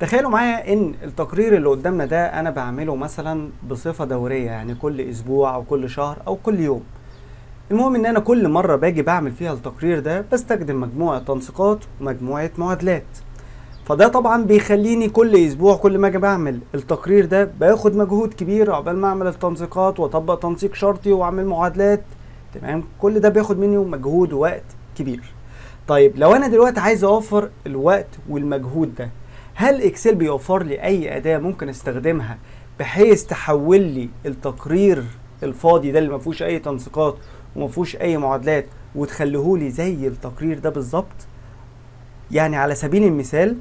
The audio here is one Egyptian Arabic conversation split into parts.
تخيلوا معايا ان التقرير اللي قدامنا ده انا بعمله مثلا بصفة دورية يعني كل اسبوع او كل شهر او كل يوم المهم ان انا كل مرة باجي بعمل فيها التقرير ده بستخدم مجموعة تنسيقات ومجموعة معادلات فده طبعا بيخليني كل اسبوع كل ما اجي بعمل التقرير ده باخد مجهود كبير عقبال ما اعمل التنسيقات واطبق تنسيق شرطي واعمل معادلات تمام كل ده بياخد مني مجهود ووقت كبير طيب لو انا دلوقتي عايز اوفر الوقت والمجهود ده هل اكسل بيوفر لي اي اداه ممكن استخدمها بحيث تحول لي التقرير الفاضي ده اللي ما فيهوش اي تنسيقات وما فيهوش اي معادلات وتخليه لي زي التقرير ده بالظبط يعني على سبيل المثال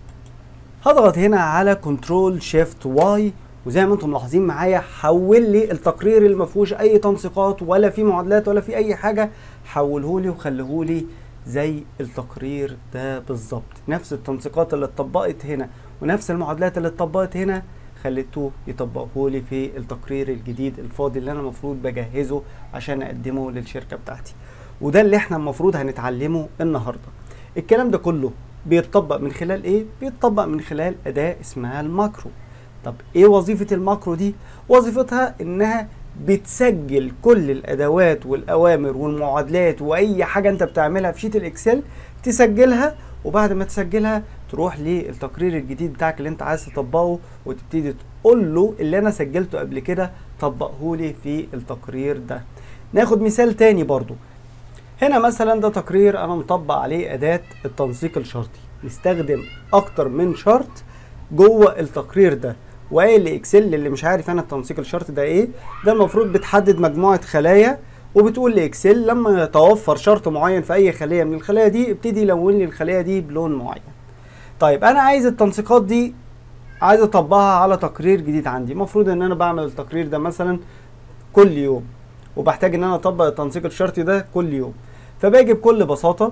هضغط هنا على كنترول شيفت واي وزي ما انتم ملاحظين معايا حول لي التقرير اللي ما فيهوش اي تنسيقات ولا فيه معادلات ولا فيه اي حاجه حوله لي وخليه لي زي التقرير ده بالظبط نفس التنسيقات اللي اتطبقت هنا ونفس المعادلات اللي اتطبقت هنا خليته يطبقه لي في التقرير الجديد الفاضي اللي انا المفروض بجهزه عشان اقدمه للشركه بتاعتي وده اللي احنا المفروض هنتعلمه النهارده الكلام ده كله بيتطبق من خلال ايه بيتطبق من خلال اداه اسمها الماكرو طب ايه وظيفه الماكرو دي وظيفتها انها بتسجل كل الادوات والاوامر والمعادلات واي حاجه انت بتعملها في شيت الاكسل تسجلها وبعد ما تسجلها تروح للتقرير الجديد بتاعك اللي انت عايز تطبقه وتبتدي تقول له اللي انا سجلته قبل كده طبقه لي في التقرير ده ناخد مثال تاني برضو هنا مثلا ده تقرير انا مطبق عليه اداه التنسيق الشرطي نستخدم اكتر من شرط جوه التقرير ده وقايل لاكسل اللي مش عارف انا التنسيق الشرطي ده ايه ده المفروض بتحدد مجموعه خلايا وبتقول لاكسل لما يتوفر شرط معين في اي خليه من الخلايا دي ابتدي لون لي الخليه دي بلون معين طيب انا عايز التنسيقات دي عايز اطبقها على تقرير جديد عندي المفروض ان انا بعمل التقرير ده مثلا كل يوم وبحتاج ان انا اطبق التنسيق الشرطي ده كل يوم فباجي بكل بساطه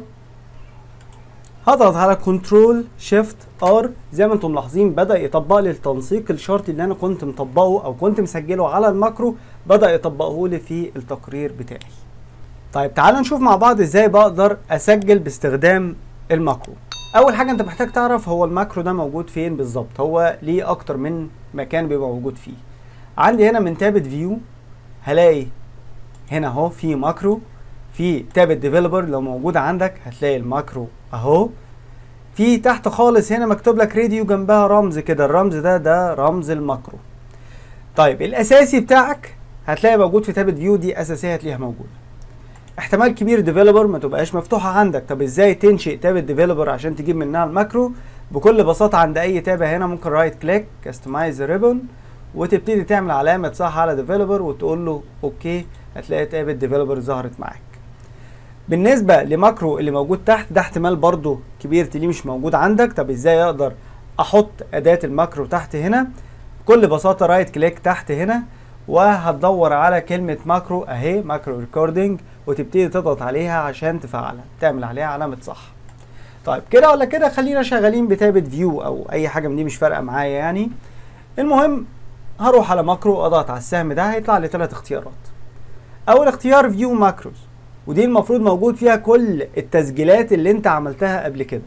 هضغط على كنترول شيفت ار زي ما انتم ملاحظين بدا يطبق لي التنسيق الشرطي اللي انا كنت مطبقه او كنت مسجله على الماكرو بدا يطبقه لي في التقرير بتاعي طيب تعالوا نشوف مع بعض ازاي بقدر اسجل باستخدام الماكرو اول حاجه انت محتاج تعرف هو الماكرو ده موجود فين بالظبط هو ليه اكتر من مكان بيبقى موجود فيه عندي هنا من تابة فيو هلاقي هنا اهو في ماكرو في تاب الديفلوبر لو موجود عندك هتلاقي الماكرو اهو في تحت خالص هنا مكتوب لك راديو جنبها رمز كده الرمز ده ده رمز الماكرو طيب الاساسي بتاعك هتلاقي موجود في تابة فيو دي اساسيه هتلاقيها موجوده احتمال كبير ديفلوبر ما تبقاش مفتوحه عندك طب ازاي تنشئ تاب الديفلوبر عشان تجيب منها الماكرو بكل بساطه عند اي تابه هنا ممكن رايت كليك كاستمايز ريبون وتبتدي تعمل علامه صح على ديفلوبر وتقول له اوكي هتلاقي تاب الديفلوبر ظهرت معاك بالنسبه لماكرو اللي موجود تحت ده احتمال برضو كبير تلاقيه مش موجود عندك طب ازاي اقدر احط اداه الماكرو تحت هنا بكل بساطه رايت كليك تحت هنا وهتدور على كلمه ماكرو اهي ماكرو ريكوردنج وتبتدي تضغط عليها عشان تفعلها تعمل عليها علامه صح طيب كده ولا كده خلينا شغالين بتابة فيو او اي حاجه من دي مش فارقه معايا يعني المهم هروح على ماكرو اضغط على السهم ده هيطلع لي ثلاث اختيارات اول اختيار فيو ماكروز ودي المفروض موجود فيها كل التسجيلات اللي انت عملتها قبل كده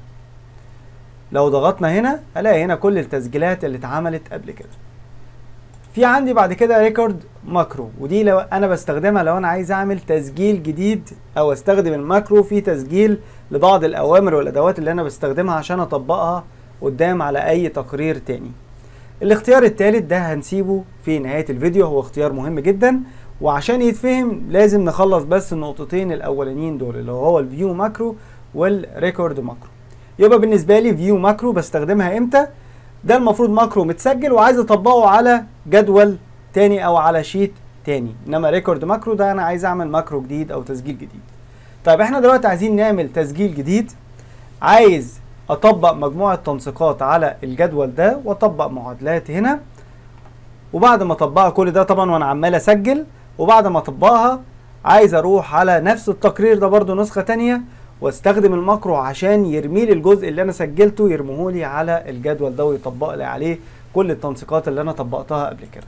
لو ضغطنا هنا الاقي هنا كل التسجيلات اللي اتعملت قبل كده في عندي بعد كده ريكورد ماكرو ودي لو انا بستخدمها لو انا عايز اعمل تسجيل جديد او استخدم الماكرو في تسجيل لبعض الاوامر والادوات اللي انا بستخدمها عشان اطبقها قدام على اي تقرير تاني الاختيار الثالث ده هنسيبه في نهاية الفيديو هو اختيار مهم جدا وعشان يتفهم لازم نخلص بس النقطتين الاولانيين دول اللي هو الفيو ماكرو والريكورد ماكرو يبقى بالنسبه لي فيو ماكرو بستخدمها امتى ده المفروض ماكرو متسجل وعايز اطبقه على جدول تاني او على شيت تاني انما ريكورد ماكرو ده انا عايز اعمل ماكرو جديد او تسجيل جديد طيب احنا دلوقتي عايزين نعمل تسجيل جديد عايز اطبق مجموعه تنسيقات على الجدول ده واطبق معادلات هنا وبعد ما اطبقها كل ده طبعا وانا عمال اسجل وبعد ما اطبقها عايز اروح على نفس التقرير ده برضو نسخة تانية واستخدم الماكرو عشان يرمي لي الجزء اللي انا سجلته يرميه لي على الجدول ده ويطبق لي عليه كل التنسيقات اللي انا طبقتها قبل كده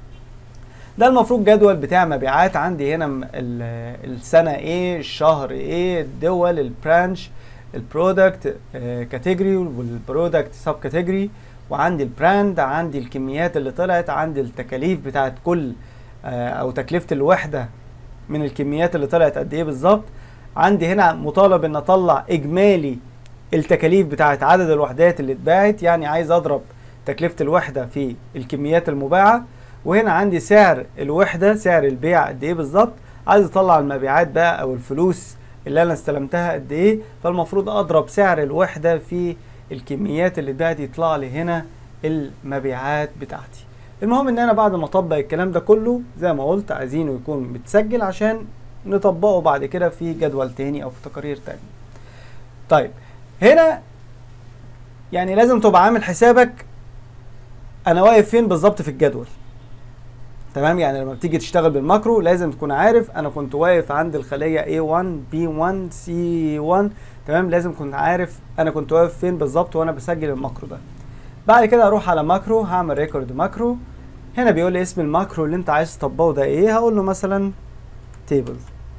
ده المفروض جدول بتاع مبيعات عندي هنا م- ال- السنة ايه الشهر ايه الدول البرانش البرودكت كاتيجوري والبرودكت سب كاتيجوري وعندي البراند عندي الكميات اللي طلعت عندي التكاليف بتاعت كل آه، او تكلفه الوحده من الكميات اللي طلعت قد ايه بالظبط عندي هنا مطالب ان اطلع اجمالي التكاليف بتاعت عدد الوحدات اللي اتباعت يعني عايز اضرب تكلفه الوحده في الكميات المباعه وهنا عندي سعر الوحده سعر البيع قد ايه بالظبط عايز اطلع المبيعات بقى او الفلوس اللي انا استلمتها قد ايه فالمفروض اضرب سعر الوحده في الكميات اللي اتباعت يطلع لي هنا المبيعات بتاعتي المهم ان انا بعد ما اطبق الكلام ده كله زي ما قلت عايزينه يكون متسجل عشان نطبقه بعد كده في جدول تاني او في تقارير تاني طيب هنا يعني لازم تبقى عامل حسابك انا واقف فين بالظبط في الجدول تمام يعني لما بتيجي تشتغل بالماكرو لازم تكون عارف انا كنت واقف عند الخليه A1 B1 C1 تمام لازم كنت عارف انا كنت واقف فين بالظبط وانا بسجل الماكرو ده بعد كده اروح على ماكرو هعمل ريكورد ماكرو هنا بيقول لي اسم الماكرو اللي انت عايز تطبقه ده ايه هقول له مثلا تيبل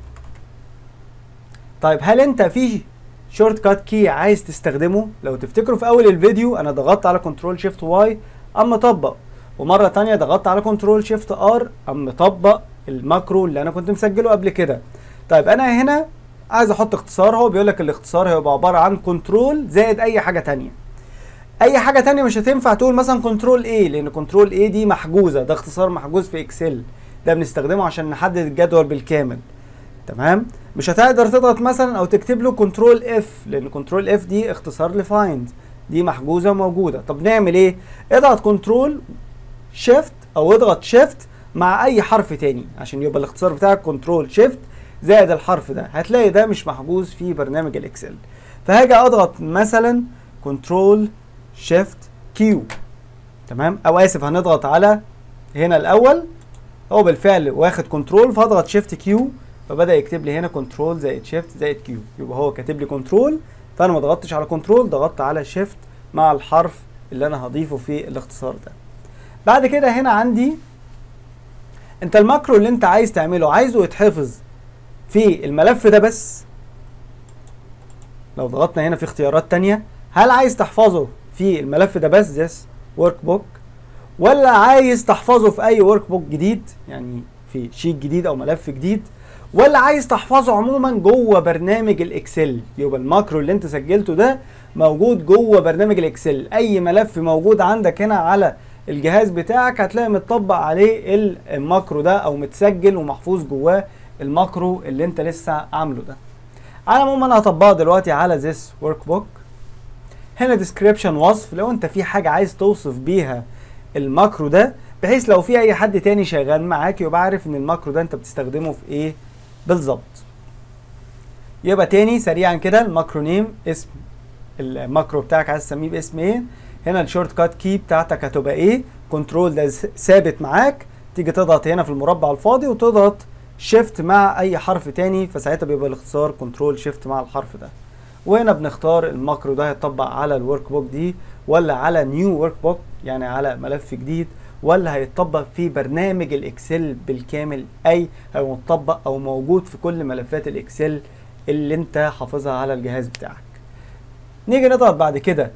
طيب هل انت في شورت كات كي عايز تستخدمه لو تفتكروا في اول الفيديو انا ضغطت على كنترول شيفت واي اما طبق ومره تانية ضغطت على كنترول شيفت ار اما طبق الماكرو اللي انا كنت مسجله قبل كده طيب انا هنا عايز احط اختصار هو بيقول لك الاختصار هيبقى عباره عن كنترول زائد اي حاجه تانية اي حاجه تانية مش هتنفع تقول مثلا كنترول ايه لان كنترول ايه دي محجوزه ده اختصار محجوز في اكسل ده بنستخدمه عشان نحدد الجدول بالكامل تمام مش هتقدر تضغط مثلا او تكتب له كنترول اف لان كنترول اف دي اختصار لفايند دي محجوزه وموجوده طب نعمل ايه اضغط كنترول شيفت او اضغط شيفت مع اي حرف تاني عشان يبقى الاختصار بتاعك كنترول شيفت زائد الحرف ده هتلاقي ده مش محجوز في برنامج الاكسل فهاجي اضغط مثلا كنترول شيفت كيو تمام او اسف هنضغط على هنا الاول هو بالفعل واخد كنترول فهضغط شيفت كيو فبدا يكتب لي هنا كنترول زائد شيفت زائد كيو يبقى هو كاتب لي كنترول فانا ما ضغطتش على كنترول ضغطت على شيفت مع الحرف اللي انا هضيفه في الاختصار ده بعد كده هنا عندي انت الماكرو اللي انت عايز تعمله عايزه يتحفظ في الملف ده بس لو ضغطنا هنا في اختيارات تانية هل عايز تحفظه في الملف ده بس this workbook ولا عايز تحفظه في اي ورك بوك جديد يعني في شيت جديد او ملف جديد ولا عايز تحفظه عموما جوه برنامج الاكسل يبقى الماكرو اللي انت سجلته ده موجود جوه برنامج الاكسل اي ملف موجود عندك هنا على الجهاز بتاعك هتلاقي متطبق عليه الماكرو ده او متسجل ومحفوظ جواه الماكرو اللي انت لسه عامله ده على العموم انا هطبقه دلوقتي على this workbook هنا description وصف لو انت في حاجه عايز توصف بيها الماكرو ده بحيث لو في اي حد تاني شغال معاك يبقى عارف ان الماكرو ده انت بتستخدمه في ايه بالظبط يبقى تاني سريعا كده الماكرو نيم اسم الماكرو بتاعك عايز تسميه باسم ايه هنا الشورت كات كي بتاعتك هتبقى ايه كنترول ده ثابت معاك تيجي تضغط هنا في المربع الفاضي وتضغط شيفت مع اي حرف تاني فساعتها بيبقى الاختصار كنترول شيفت مع الحرف ده وهنا بنختار الماكرو ده هيطبق على الورك بوك دي ولا على نيو ورك بوك يعني على ملف جديد ولا هيتطبق في برنامج الاكسل بالكامل اي هو متطبق او موجود في كل ملفات الاكسل اللي انت حافظها على الجهاز بتاعك نيجي نضغط بعد كده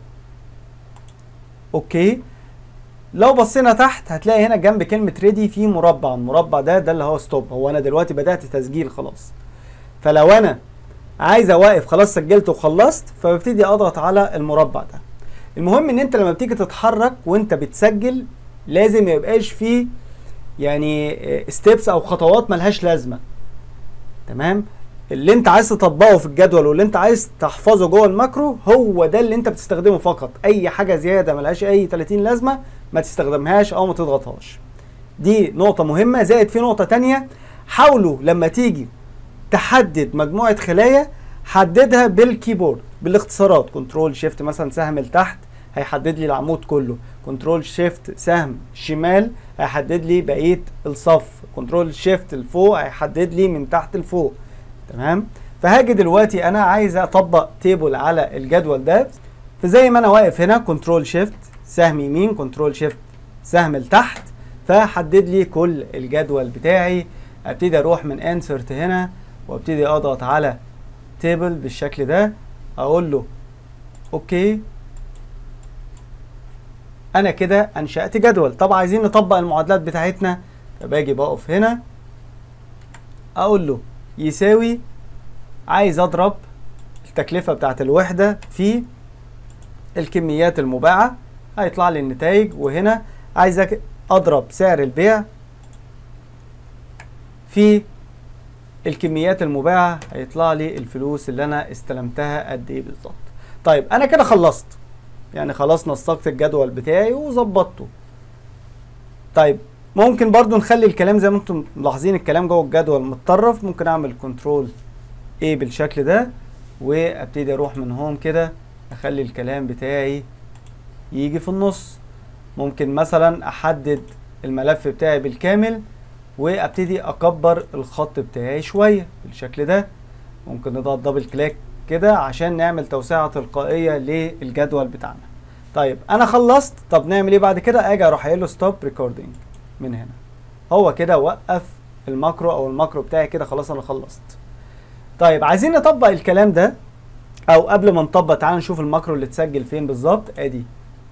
اوكي لو بصينا تحت هتلاقي هنا جنب كلمة ريدي في مربع المربع ده ده اللي هو ستوب هو انا دلوقتي بدأت تسجيل خلاص فلو انا عايز اوقف خلاص سجلت وخلصت فببتدي اضغط على المربع ده المهم ان انت لما بتيجي تتحرك وانت بتسجل لازم ما يبقاش فيه يعني ستيبس او خطوات ملهاش لازمه تمام اللي انت عايز تطبقه في الجدول واللي انت عايز تحفظه جوه الماكرو هو ده اللي انت بتستخدمه فقط اي حاجه زياده ملهاش اي 30 لازمه ما تستخدمهاش او ما تضغطهاش دي نقطه مهمه زائد في نقطه تانية حاولوا لما تيجي تحدد مجموعه خلايا حددها بالكيبورد بالاختصارات كنترول شيفت مثلا سهم لتحت هيحدد لي العمود كله كنترول شيفت سهم شمال هيحدد لي بقيه الصف كنترول شيفت لفوق هيحدد لي من تحت لفوق تمام فهاجي دلوقتي انا عايز اطبق تيبل على الجدول ده فزي ما انا واقف هنا كنترول شيفت سهم يمين كنترول شيفت سهم لتحت فحدد لي كل الجدول بتاعي ابتدي اروح من انسرت هنا وابتدي اضغط على تيبل بالشكل ده اقول له اوكي انا كده انشأت جدول طب عايزين نطبق المعادلات بتاعتنا فباجي بقف هنا اقول له يساوي عايز اضرب التكلفة بتاعت الوحدة في الكميات المباعة هيطلع لي النتائج وهنا عايز اضرب سعر البيع في الكميات المباعة هيطلع لي الفلوس اللي انا استلمتها قد ايه بالظبط طيب انا كده خلصت يعني خلاص نسقت الجدول بتاعي وظبطته طيب ممكن برضو نخلي الكلام زي ما انتم ملاحظين الكلام جوه الجدول متطرف ممكن اعمل كنترول ايه بالشكل ده وابتدي اروح من هون كده اخلي الكلام بتاعي يجي في النص ممكن مثلا احدد الملف بتاعي بالكامل وابتدي اكبر الخط بتاعي شوية بالشكل ده ممكن نضغط دبل كليك كده عشان نعمل توسعة تلقائية للجدول بتاعنا طيب انا خلصت طب نعمل ايه بعد كده اجي اروح قايل له ستوب ريكوردينج من هنا هو كده وقف الماكرو او الماكرو بتاعي كده خلاص انا خلصت طيب عايزين نطبق الكلام ده او قبل ما نطبق تعال نشوف الماكرو اللي اتسجل فين بالظبط ادي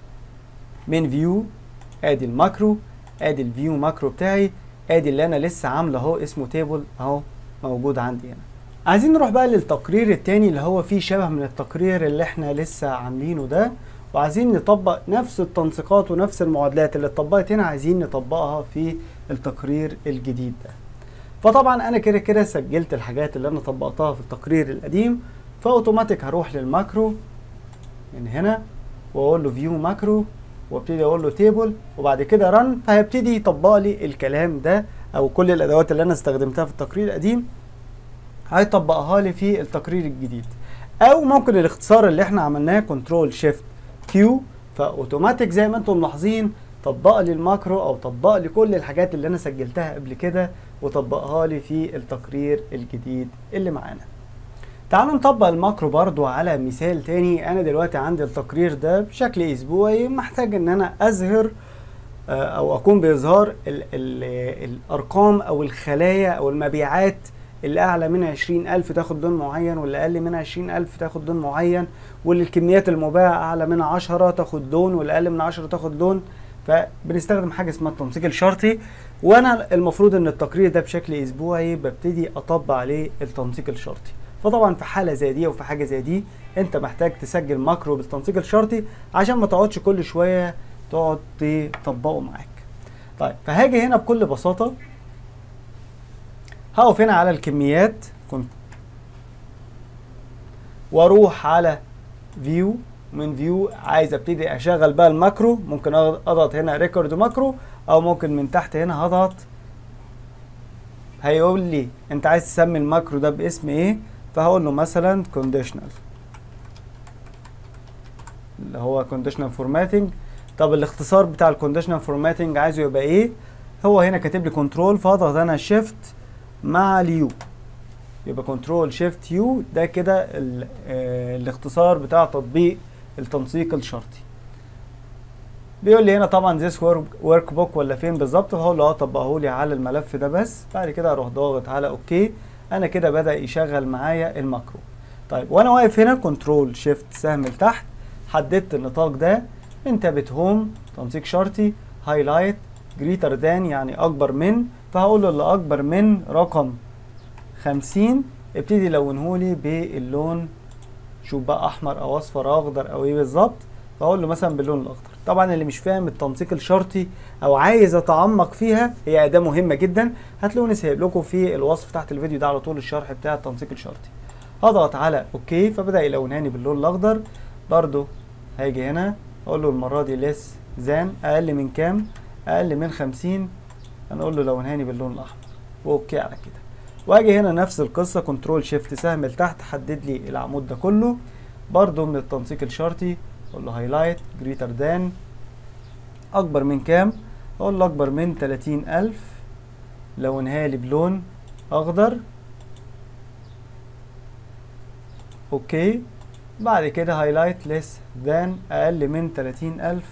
من فيو ادي الماكرو ادي الفيو ماكرو بتاعي ادي اللي انا لسه عامله اهو اسمه تيبل اهو موجود عندي هنا عايزين نروح بقى للتقرير التاني اللي هو فيه شبه من التقرير اللي احنا لسه عاملينه ده وعايزين نطبق نفس التنسيقات ونفس المعادلات اللي اتطبقت هنا عايزين نطبقها في التقرير الجديد ده فطبعا انا كده كده سجلت الحاجات اللي انا طبقتها في التقرير القديم فاوتوماتيك هروح للماكرو من هنا واقول له فيو ماكرو وابتدي اقول له تيبل وبعد كده رن فهيبتدي يطبق لي الكلام ده او كل الادوات اللي انا استخدمتها في التقرير القديم هيطبقها لي في التقرير الجديد او ممكن الاختصار اللي احنا عملناه كنترول شيفت كيو فاوتوماتيك زي ما انتم ملاحظين طبق لي الماكرو او طبق لي كل الحاجات اللي انا سجلتها قبل كده وطبقها لي في التقرير الجديد اللي معانا تعالوا نطبق الماكرو برضو على مثال تاني انا دلوقتي عندي التقرير ده بشكل اسبوعي محتاج ان انا اظهر او اكون باظهار ال ال الارقام او الخلايا او المبيعات اللي اعلى من عشرين الف تاخد لون معين واللي اقل من عشرين الف تاخد لون معين واللي الكميات المباعة اعلى من عشرة تاخد لون واللي اقل من عشرة تاخد لون فبنستخدم حاجة اسمها التنسيق الشرطي وانا المفروض ان التقرير ده بشكل اسبوعي ببتدي اطبق عليه التنسيق الشرطي فطبعا في حالة زي دي وفي حاجة زي دي انت محتاج تسجل ماكرو بالتنسيق الشرطي عشان ما تقعدش كل شوية تقعد تطبقه معاك طيب فهاجي هنا بكل بساطة هقف هنا على الكميات كنت واروح على فيو من فيو عايز ابتدي اشغل بقى الماكرو ممكن اضغط هنا ريكورد ماكرو او ممكن من تحت هنا هضغط هيقول لي انت عايز تسمي الماكرو ده باسم ايه فهقول له مثلا كونديشنال اللي هو كونديشنال فورماتنج طب الاختصار بتاع الكونديشنال فورماتنج عايزه يبقى ايه هو هنا كاتب لي كنترول فاضغط انا شيفت مع اليو يبقى كنترول شيفت يو ده كده اه الاختصار بتاع تطبيق التنسيق الشرطي بيقول لي هنا طبعا ذيس ورك بوك ولا فين بالظبط فهقول له اه طبقه لي على الملف ده بس بعد كده اروح ضاغط على اوكي انا كده بدا يشغل معايا الماكرو طيب وانا واقف هنا كنترول شيفت سهم لتحت حددت النطاق ده من تابت هوم تنسيق شرطي هايلايت جريتر ذان يعني اكبر من فهقول له اللي اكبر من رقم 50 ابتدي لونهولي باللون شوف بقى احمر او اصفر او اخضر او ايه بالظبط فاقول له مثلا باللون الاخضر طبعا اللي مش فاهم التنسيق الشرطي او عايز اتعمق فيها هي اداه مهمه جدا هتلاقوني سايب لكم في الوصف تحت الفيديو ده على طول الشرح بتاع التنسيق الشرطي هضغط على اوكي فبدا يلونهاني باللون الاخضر برضو هاجي هنا اقول له المره دي ليس زان اقل من كام اقل من 50 هنقول له لونهاني باللون الاحمر واوكي على كده واجي هنا نفس القصه كنترول شيفت سهم لتحت حدد لي العمود ده كله برضو من التنسيق الشرطي اقول له هايلايت جريتر ذان اكبر من كام اقول له اكبر من 30000 لونها لي بلون اخضر اوكي بعد كده هايلايت ليس ذان اقل من 30000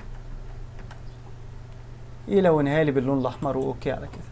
يلونها لي باللون الاحمر واوكي على كده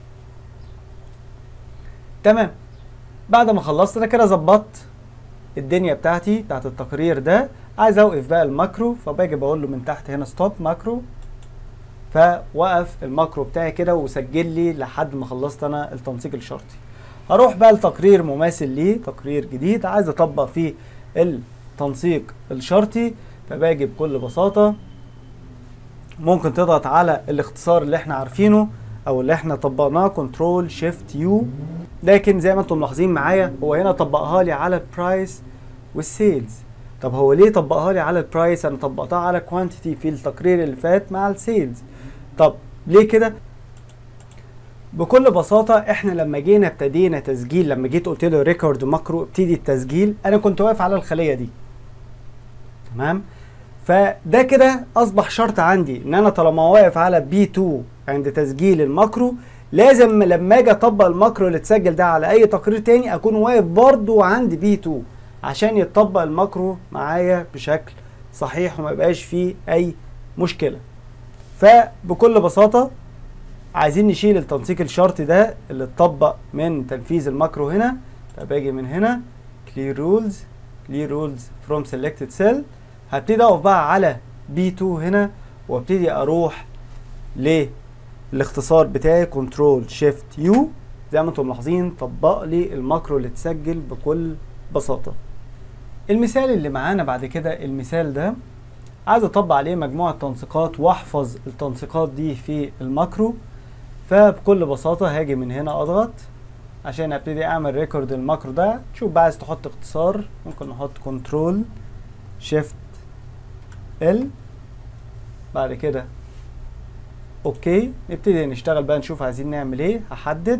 تمام بعد ما خلصت انا كده ظبطت الدنيا بتاعتي بتاعت التقرير ده عايز اوقف بقى الماكرو فباجي بقول له من تحت هنا ستوب ماكرو فوقف الماكرو بتاعي كده وسجل لي لحد ما خلصت انا التنسيق الشرطي هروح بقى لتقرير مماثل ليه تقرير جديد عايز اطبق فيه التنسيق الشرطي فباجي بكل بساطة ممكن تضغط على الاختصار اللي احنا عارفينه او اللي احنا طبقناه كنترول شيفت يو لكن زي ما انتم ملاحظين معايا هو هنا طبقها لي على البرايس والسيلز طب هو ليه طبقها لي على البرايس انا طبقتها على كوانتيتي في التقرير اللي فات مع السيلز طب ليه كده بكل بساطة احنا لما جينا ابتدينا تسجيل لما جيت قلت له ريكورد ماكرو ابتدي التسجيل انا كنت واقف على الخلية دي تمام فده كده اصبح شرط عندي ان انا طالما واقف على بي 2 عند تسجيل الماكرو لازم لما اجي اطبق الماكرو اللي اتسجل ده على اي تقرير تاني اكون واقف برضو عند بي 2 عشان يتطبق الماكرو معايا بشكل صحيح وما يبقاش فيه اي مشكله فبكل بساطه عايزين نشيل التنسيق الشرطي ده اللي اتطبق من تنفيذ الماكرو هنا فباجي من هنا clear rules clear rules from selected cell هبتدي اقف بقى على B2 هنا وابتدي اروح للاختصار بتاعي كنترول شيفت يو زي ما انتم ملاحظين طبق لي الماكرو اللي اتسجل بكل بساطة المثال اللي معانا بعد كده المثال ده عايز اطبق عليه مجموعة تنسيقات واحفظ التنسيقات دي في الماكرو فبكل بساطة هاجي من هنا اضغط عشان ابتدي اعمل ريكورد الماكرو ده شوف بقى عايز تحط اختصار ممكن نحط كنترول شيفت ال بعد كده اوكي نبتدي نشتغل بقى نشوف عايزين نعمل ايه هحدد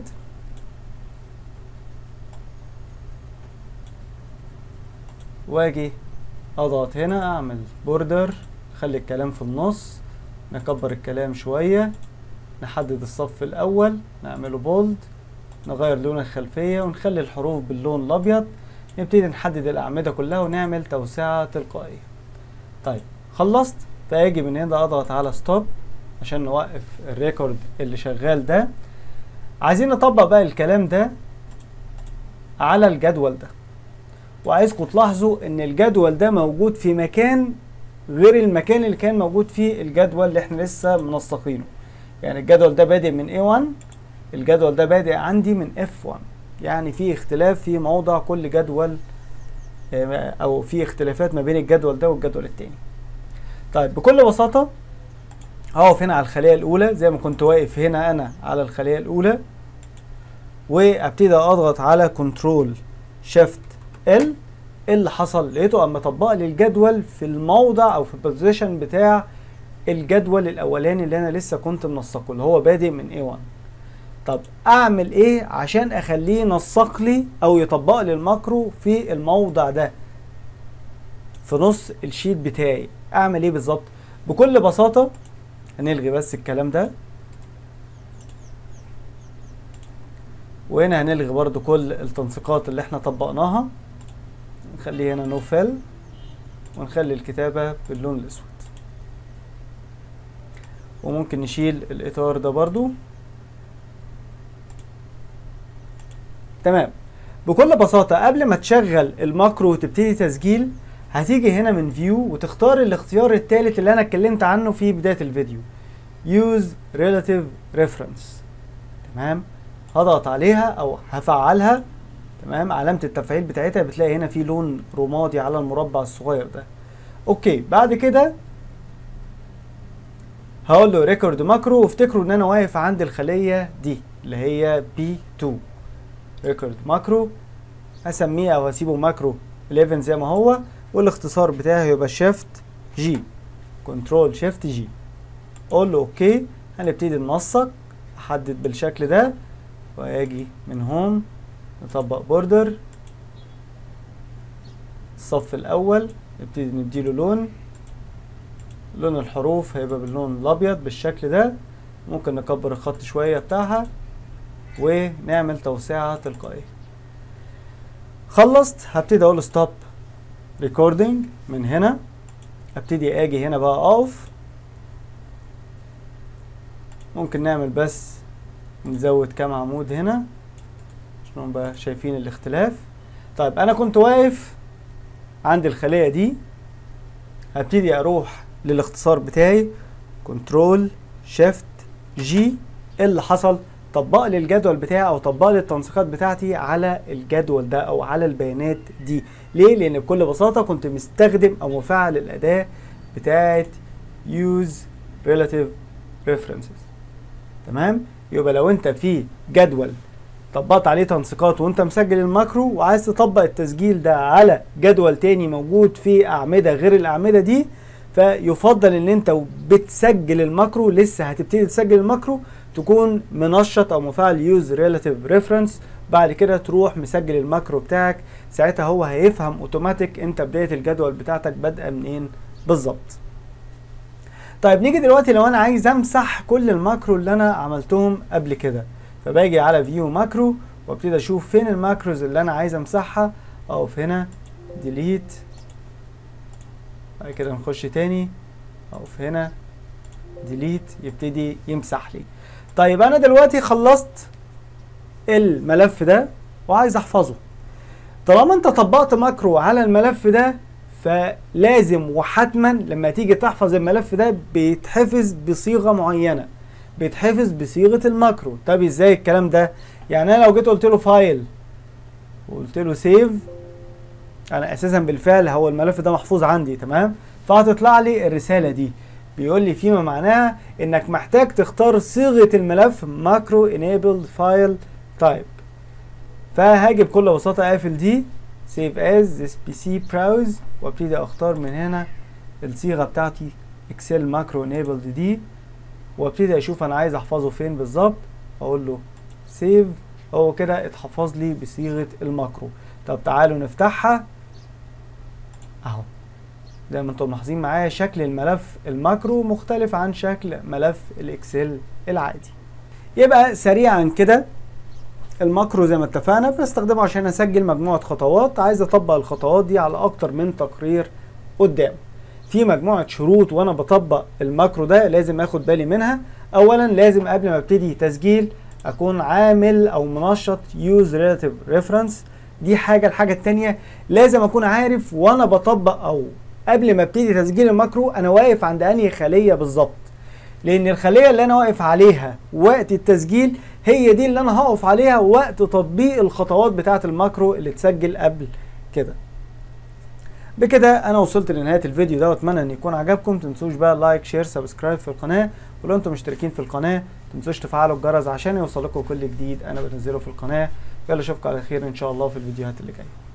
واجي اضغط هنا اعمل بوردر خلي الكلام في النص نكبر الكلام شوية نحدد الصف الاول نعمله بولد نغير لون الخلفية ونخلي الحروف باللون الابيض نبتدي نحدد الاعمدة كلها ونعمل توسعة تلقائية طيب خلصت فاجي من هنا اضغط على ستوب عشان نوقف الريكورد اللي شغال ده عايزين نطبق بقى الكلام ده على الجدول ده وعايزكم تلاحظوا ان الجدول ده موجود في مكان غير المكان اللي كان موجود فيه الجدول اللي احنا لسه منسقينه يعني الجدول ده بادئ من A1 الجدول ده بادئ عندي من F1 يعني في اختلاف في موضع كل جدول او في اختلافات ما بين الجدول ده والجدول التاني طيب بكل بساطة هقف هنا على الخلية الأولى زي ما كنت واقف هنا أنا على الخلية الأولى وابتدي أضغط على كنترول شيفت ال اللي حصل لقيته اما طبق لي الجدول في الموضع او في البوزيشن بتاع الجدول الاولاني اللي انا لسه كنت منسقه اللي هو بادئ من A1 طب اعمل ايه عشان اخليه ينسق لي او يطبق لي الماكرو في الموضع ده في نص الشيت بتاعي اعمل ايه بالظبط بكل بساطه هنلغي بس الكلام ده وهنا هنلغي برضو كل التنسيقات اللي احنا طبقناها نخلي هنا نو فيل ونخلي الكتابة باللون الأسود وممكن نشيل الإطار ده برضو تمام بكل بساطة قبل ما تشغل الماكرو وتبتدي تسجيل هتيجي هنا من فيو وتختار الاختيار الثالث اللي انا اتكلمت عنه في بداية الفيديو use relative reference تمام هضغط عليها او هفعلها تمام علامة التفعيل بتاعتها بتلاقي هنا في لون رمادي على المربع الصغير ده اوكي بعد كده هقول له ريكورد ماكرو وافتكروا ان انا واقف عند الخلية دي اللي هي P2 ريكورد ماكرو هسميه او هسيبه ماكرو 11 زي ما هو والاختصار بتاعي هيبقى شيفت جي كنترول شيفت جي اقول له اوكي هنبتدي ننسق احدد بالشكل ده واجي من هوم نطبق بوردر الصف الاول نبتدي نديله لون لون الحروف هيبقى باللون الابيض بالشكل ده ممكن نكبر الخط شوية بتاعها ونعمل توسعة تلقائية خلصت هبتدي اقول ستوب ريكوردينج من هنا ابتدي اجي هنا بقى اقف ممكن نعمل بس نزود كام عمود هنا عشان نبقى شايفين الاختلاف طيب انا كنت واقف عند الخلية دي هبتدي اروح للاختصار بتاعي كنترول شيفت جي اللي حصل طبق لي الجدول بتاعي او طبق لي التنسيقات بتاعتي على الجدول ده او على البيانات دي ليه لان بكل بساطه كنت مستخدم او مفعل الاداه بتاعه use relative references تمام يبقى لو انت في جدول طبقت عليه تنسيقات وانت مسجل الماكرو وعايز تطبق التسجيل ده على جدول تاني موجود في اعمده غير الاعمده دي فيفضل ان انت بتسجل الماكرو لسه هتبتدي تسجل الماكرو تكون منشط او مفعل يوز ريلاتيف ريفرنس بعد كده تروح مسجل الماكرو بتاعك ساعتها هو هيفهم اوتوماتيك انت بدايه الجدول بتاعتك بادئه منين بالظبط طيب نيجي دلوقتي لو انا عايز امسح كل الماكرو اللي انا عملتهم قبل كده فباجي على فيو ماكرو وابتدي اشوف فين الماكروز اللي انا عايز امسحها اقف هنا ديليت بعد كده نخش تاني اقف هنا ديليت يبتدي يمسح لي طيب انا دلوقتي خلصت الملف ده وعايز احفظه طالما انت طبقت ماكرو على الملف ده فلازم وحتما لما تيجي تحفظ الملف ده بيتحفظ بصيغه معينه بيتحفظ بصيغه الماكرو طب ازاي الكلام ده يعني انا لو جيت قلت له فايل وقلت له سيف انا اساسا بالفعل هو الملف ده محفوظ عندي تمام فهتطلع لي الرساله دي بيقول لي فيما معناها انك محتاج تختار صيغه الملف ماكرو انيبلد فايل تايب فهاجي بكل بساطه قافل دي سيف از this pc browse وابتدي اختار من هنا الصيغه بتاعتي اكسل ماكرو انيبلد دي وابتدي اشوف انا عايز احفظه فين بالظبط اقول له سيف هو كده اتحفظ لي بصيغه الماكرو طب تعالوا نفتحها اهو زي ما انتم ملاحظين معايا شكل الملف الماكرو مختلف عن شكل ملف الاكسل العادي يبقى سريعا كده الماكرو زي ما اتفقنا بنستخدمه عشان اسجل مجموعه خطوات عايز اطبق الخطوات دي على اكتر من تقرير قدام في مجموعه شروط وانا بطبق الماكرو ده لازم اخد بالي منها اولا لازم قبل ما ابتدي تسجيل اكون عامل او منشط use relative reference دي حاجه الحاجه التانية لازم اكون عارف وانا بطبق او قبل ما ابتدي تسجيل الماكرو انا واقف عند انهي خليه بالظبط لان الخليه اللي انا واقف عليها وقت التسجيل هي دي اللي انا هقف عليها وقت تطبيق الخطوات بتاعه الماكرو اللي اتسجل قبل كده بكده انا وصلت لنهايه الفيديو ده واتمنى ان يكون عجبكم تنسوش بقى لايك شير سبسكرايب في القناه ولو انتم مشتركين في القناه تنسوش تفعلوا الجرس عشان يوصلكم كل جديد انا بنزله في القناه يلا اشوفكم على خير ان شاء الله في الفيديوهات اللي جايه